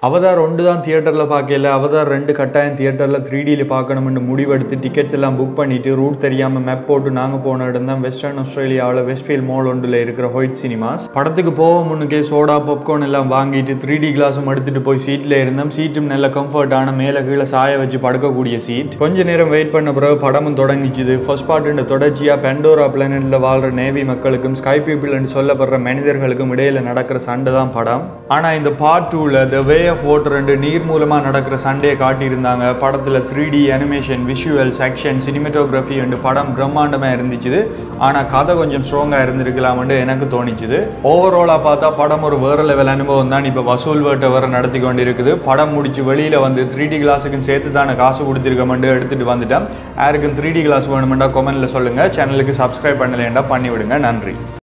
Avatar ஒன்று தான் தியேட்டரில் பார்க்கல அவதார் ரெண்டு கட்டாயம் தியேட்டரில் த்ரீ டியில் பார்க்கணும்னு முடிவெடுத்து டிக்கெட்ஸ் எல்லாம் புக் பண்ணிட்டு ரூட் தெரியாமல் மேப் போட்டு நாங்கள் போன இடம் தான் வெஸ்டர்ன் ஆஸ்திரேலியாவில் வெஸ்ட்ஃபீல் மால் ஒன்றில் இருக்கிற ஹொயிட் சினிமாஸ் படத்துக்கு போக முன்னுக்கே சோடா பாப்கார்ன் எல்லாம் வாங்கிட்டு த்ரீ டி கிளாஸும் எடுத்துட்டு போய் சீட்டில் இருந்தோம் சீட்டும் நல்ல கம்ஃபர்ட்டான மேலே கீழே சாய வச்சு படுக்கக்கூடிய சீட் கொஞ்ச நேரம் வெயிட் பண்ண பிறகு படமும் தொடங்கிச்சுது ஃபர்ஸ்ட் பார்ட்டு தொடர்ச்சியாக பெண்டோரா பிளானெட்டில் வாழ்கிற நேவி மக்களுக்கும் ஸ்கை பீப்புள்னு சொல்லப்படுற மனிதர்களுக்கும் இடையில நடக்கிற சண்டை தான் படம் ஆனால் இந்த பார்ட் டூவில் த வே ஆஃப் வாட்டர் ரெண்டு நீர் மூலமாக நடக்கிற சண்டையை காட்டியிருந்தாங்க படத்தில் three D animation visuals action cinematography ரெண்டு படம் பிரம்மாண்டமாக இருந்துச்சுது ஆனால் கதை கொஞ்சம் ஸ்ட்ராங்காக இருந்திருக்கலாம்னு எனக்கு தோணிச்சுது ஓவராலாக பார்த்தா படம் ஒரு வேற லெவல் அனுபவம் தான் இப்போ வசூல் வேட்டை வர நடத்தி கொண்டு இருக்குது படம் முடிச்சு வெளியில் வந்து த்ரீ டி கிளாஸுக்கும் சேர்த்து தானே காசு கொடுத்துருக்கமெண்டு எடுத்துகிட்டு வந்துட்டேன் யாருக்கும் த்ரீ டி கிளாஸ் வேணுமெண்டா கொமெண்ட்டில் சொல்லுங்கள் சேனலுக்கு சப்ஸ்கிரைப் பண்ணலைண்டா பண்ணி விடுங்க நன்றி